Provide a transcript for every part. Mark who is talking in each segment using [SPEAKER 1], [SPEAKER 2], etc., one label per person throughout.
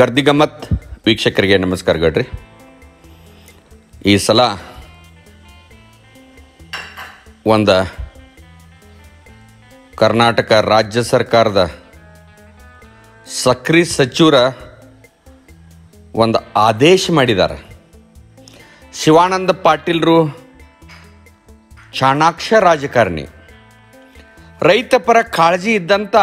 [SPEAKER 1] ಗರ್ದಿ ಗಮ್ಮತ್ ವೀಕ್ಷಕರಿಗೆ ನಮಸ್ಕಾರ ಗಡ್ರಿ ಈ ಸಲ ಒಂದು ಕರ್ನಾಟಕ ರಾಜ್ಯ ಸರ್ಕಾರದ ಸಕ್ರಿ ಸಚಿವರ ಒಂದು ಆದೇಶ ಮಾಡಿದ್ದಾರೆ ಶಿವಾನಂದ ಪಾಟೀಲ್ರು ಚಾಣಾಕ್ಷ ರಾಜಕಾರಣಿ ರೈತ ಪರ ಕಾಳಜಿ ಇದ್ದಂಥ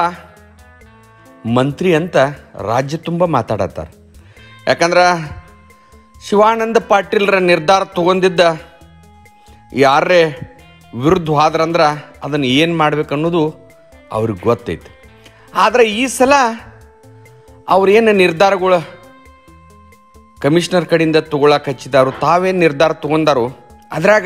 [SPEAKER 1] ಮಂತ್ರಿ ಅಂತ ರಾಜ್ಯ ತುಂಬ ಮಾತಾಡತ್ತಾರ ಯಾಕಂದ್ರೆ ಶಿವಾನಂದ ಪಾಟೀಲ್ರ ನಿರ್ಧಾರ ತಗೊಂಡಿದ್ದ ಯಾರೇ ವಿರುದ್ಧ ಆದ್ರಂದ್ರೆ ಅದನ್ನು ಏನು ಮಾಡ್ಬೇಕು ಅನ್ನೋದು ಅವ್ರಿಗೆ ಗೊತ್ತೈತಿ ಆದರೆ ಈ ಸಲ ಅವ್ರೇನು ನಿರ್ಧಾರಗಳು ಕಮಿಷನರ್ ಕಡೆಯಿಂದ ತಗೊಳಕ್ಕೆ ಹಚ್ಚಿದಾರು ತಾವೇನು ನಿರ್ಧಾರ ತಗೊಂಡಾರು ಅದ್ರಾಗ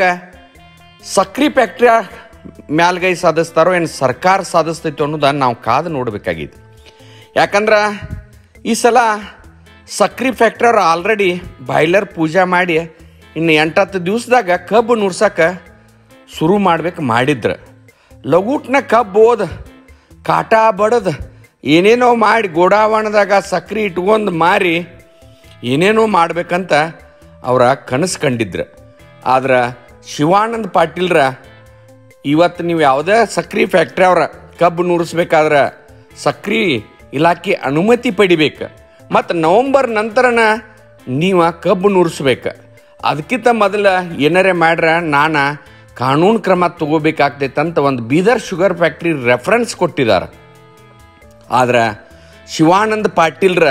[SPEAKER 1] ಸಕ್ರಿ ಫ್ಯಾಕ್ಟ್ರಿಯ ಮ್ಯಾಲ್ಗೈ ಸಾಧಿಸ್ತಾರೋ ಏನು ಸರ್ಕಾರ ಸಾಧಿಸ್ತೈತೋ ಅನ್ನೋದನ್ನ ನಾವು ಕಾದು ನೋಡಬೇಕಾಗಿದೆ ಯಾಕಂದ್ರೆ ಈ ಸಲ ಸಕ್ರಿ ಫ್ಯಾಕ್ಟ್ರಿ ಅವ್ರು ಆಲ್ರೆಡಿ ಬಾಯ್ಲರ್ ಪೂಜೆ ಮಾಡಿ ಇನ್ನು ಎಂಟತ್ತು ದಿವಸದಾಗ ಕಬ್ಬು ನುರ್ಸಕ್ಕೆ ಶುರು ಮಾಡ್ಬೇಕು ಮಾಡಿದ್ರು ಲಗೂಟ್ನ ಕಬ್ಬು ಓದ್ ಕಾಟ ಬಡದ್ ಏನೇನೋ ಮಾಡಿ ಗೋಡಾವಣದಾಗ ಸಕ್ರಿ ಇಟ್ಕೊಂಡು ಮಾರಿ ಏನೇನೋ ಮಾಡ್ಬೇಕಂತ ಅವರ ಕನಸು ಕಂಡಿದ್ರು ಆದ್ರೆ ಶಿವಾನಂದ ಪಾಟೀಲ್ರ ಇವತ್ತು ನೀವು ಯಾವುದೇ ಸಕ್ರಿ ಫ್ಯಾಕ್ಟ್ರಿ ಅವ್ರ ಕಬ್ಬು ನುರಿಸ್ಬೇಕಾದ್ರೆ ಸಕ್ರಿ ಇಲಾಖೆ ಅನುಮತಿ ಪಡಿಬೇಕು ಮತ್ತು ನವಂಬರ್ ನಂತರನ ನೀವು ಕಬ್ಬು ನುರಿಸ್ಬೇಕು ಅದಕ್ಕಿಂತ ಮೊದಲು ಏನಾರೇ ಮಾಡ್ರೆ ನಾನು ಕಾನೂನು ಕ್ರಮ ತಗೋಬೇಕಾಗ್ತೈತೆ ಅಂತ ಒಂದು ಬೀದರ್ ಶುಗರ್ ಫ್ಯಾಕ್ಟ್ರಿ ರೆಫರೆನ್ಸ್ ಕೊಟ್ಟಿದ್ದಾರೆ ಆದ್ರೆ ಶಿವಾನಂದ ಪಾಟೀಲ್ರ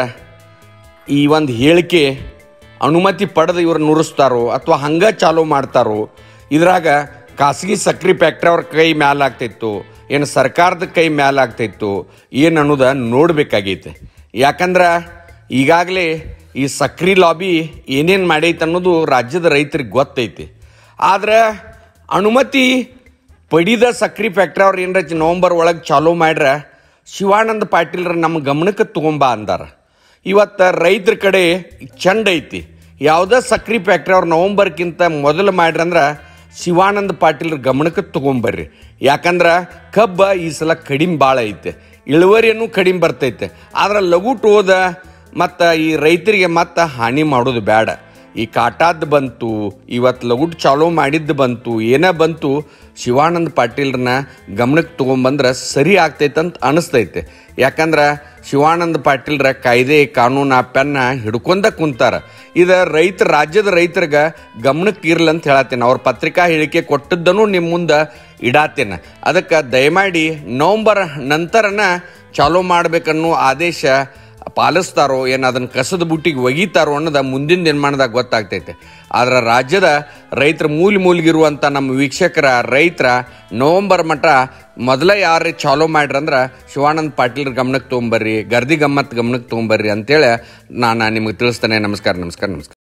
[SPEAKER 1] ಈ ಒಂದು ಹೇಳಿಕೆ ಅನುಮತಿ ಪಡೆದು ಇವ್ರು ನುರಿಸ್ತಾರೋ ಅಥವಾ ಹಂಗೆ ಚಾಲೂ ಮಾಡ್ತಾರೋ ಇದ್ರಾಗ ಖಾಸಗಿ ಸಕ್ರಿ ಫ್ಯಾಕ್ಟ್ರಿ ಅವ್ರ ಕೈ ಮ್ಯಾಲ ಆಗ್ತಿತ್ತು ಏನು ಸರ್ಕಾರದ ಕೈ ಮ್ಯಾಲ ಆಗ್ತಿತ್ತು ಏನು ಅನ್ನೋದ ನೋಡ್ಬೇಕಾಗೈತೆ ಯಾಕಂದ್ರೆ ಈಗಾಗಲೇ ಈ ಸಕ್ರಿ ಲಾಬಿ ಏನೇನು ಮಾಡೈತೆ ಅನ್ನೋದು ರಾಜ್ಯದ ರೈತರಿಗೆ ಗೊತ್ತೈತಿ ಆದ್ರೆ ಅನುಮತಿ ಪಡಿದ ಸಕ್ರಿ ಫ್ಯಾಕ್ಟ್ರಿ ಅವ್ರು ಏನರ ನವಂಬರ್ ಒಳಗೆ ಚಾಲೂ ಮಾಡ್ರೆ ಶಿವಾನಂದ ಪಾಟೀಲ್ರ ನಮ್ಮ ಗಮನಕ್ಕೆ ತೊಗೊಂಬ ಅಂದಾರ ಇವತ್ತು ರೈತರ ಕಡೆ ಚಂಡ ಐತಿ ಯಾವುದೇ ಸಕ್ರಿ ಫ್ಯಾಕ್ಟ್ರಿ ಅವ್ರು ನವಂಬರ್ಕ್ಕಿಂತ ಮೊದಲು ಮಾಡ್ರಂದ್ರೆ ಶಿವಾನಂದ ಪಾಟೀಲ್ರ ಗಮನಕ್ಕೆ ತೊಗೊಂಬರ್ರಿ ಯಾಕಂದ್ರೆ ಕಬ್ಬ ಈ ಸಲ ಕಡಿಮೆ ಭಾಳ ಐತೆ ಇಳುವರಿಯನ್ನು ಕಡಿಮೆ ಬರ್ತೈತೆ ಆದ್ರೆ ಲಘುಟ್ ಹೋದ ಮತ್ತು ಈ ರೈತರಿಗೆ ಮತ್ತೆ ಹಾನಿ ಮಾಡೋದು ಬೇಡ ಈ ಕಾಟಾದ್ ಬಂತು ಇವತ್ತು ಲಗುಟ್ ಚಾಲೂ ಮಾಡಿದ್ದು ಬಂತು ಏನೇ ಬಂತು ಶಿವಾನಂದ ಪಾಟೀಲ್ರನ್ನ ಗಮನಕ್ಕೆ ತೊಗೊಂಬಂದ್ರೆ ಸರಿ ಆಗ್ತೈತೆ ಅಂತ ಅನಿಸ್ತೈತೆ ಯಾಕಂದ್ರೆ ಶಿವಾನಂದ ಪಾಟೀಲ್ರ ಕಾಯ್ದೆ ಕಾನೂನು ಆ ಪೆನ್ನ ಹಿಡ್ಕೊಂಡ ಕುಂತಾರ ಇದು ರೈತ ರಾಜ್ಯದ ರೈತರಿಗೆ ಗಮನಕ್ಕೆ ಇರ್ಲಿ ಅಂತ ಹೇಳತ್ತೇನೆ ಅವ್ರ ಪತ್ರಿಕಾ ಹೇಳಿಕೆ ಕೊಟ್ಟದ್ದನ್ನು ನಿಮ್ಮ ಮುಂದೆ ಇಡಾತೇನೆ ಅದಕ್ಕೆ ದಯಮಾಡಿ ನವಂಬರ್ ನಂತರನ ಚಾಲೂ ಮಾಡ್ಬೇಕನ್ನೋ ಆದೇಶ ಪಾಲಿಸ್ತಾರೋ ಏನು ಅದನ್ನು ಕಸದ ಬುಟ್ಟಿಗೆ ಒಗಿತಾರೋ ಅನ್ನೋದು ಮುಂದಿನ ನಿರ್ಮಾಣದಾಗ ಗೊತ್ತಾಗ್ತೈತೆ ಆದ್ರೆ ರಾಜ್ಯದ ರೈತರ ಮೂಲ ಮೂಲಿಗಿರುವಂಥ ನಮ್ಮ ವೀಕ್ಷಕರ ರೈತರ ನವಂಬರ್ ಮಟ್ಟ ಮೊದಲ ಯಾರು ಚಾಲೂ ಮಾಡ್ರಂದ್ರೆ ಶಿವಾನಂದ ಪಾಟೀಲ್ರ ಗಮನಕ್ಕೆ ತೊಗೊಂಬರ್ರಿ ಗರ್ದಿ ಗಮ್ಮತ್ ಗಮನಕ್ಕೆ ತೊಗೊಂಬರ್ರಿ ಅಂತೇಳಿ ನಾನು ನಿಮಗೆ ತಿಳಿಸ್ತೇನೆ ನಮಸ್ಕಾರ ನಮಸ್ಕಾರ ನಮಸ್ಕಾರ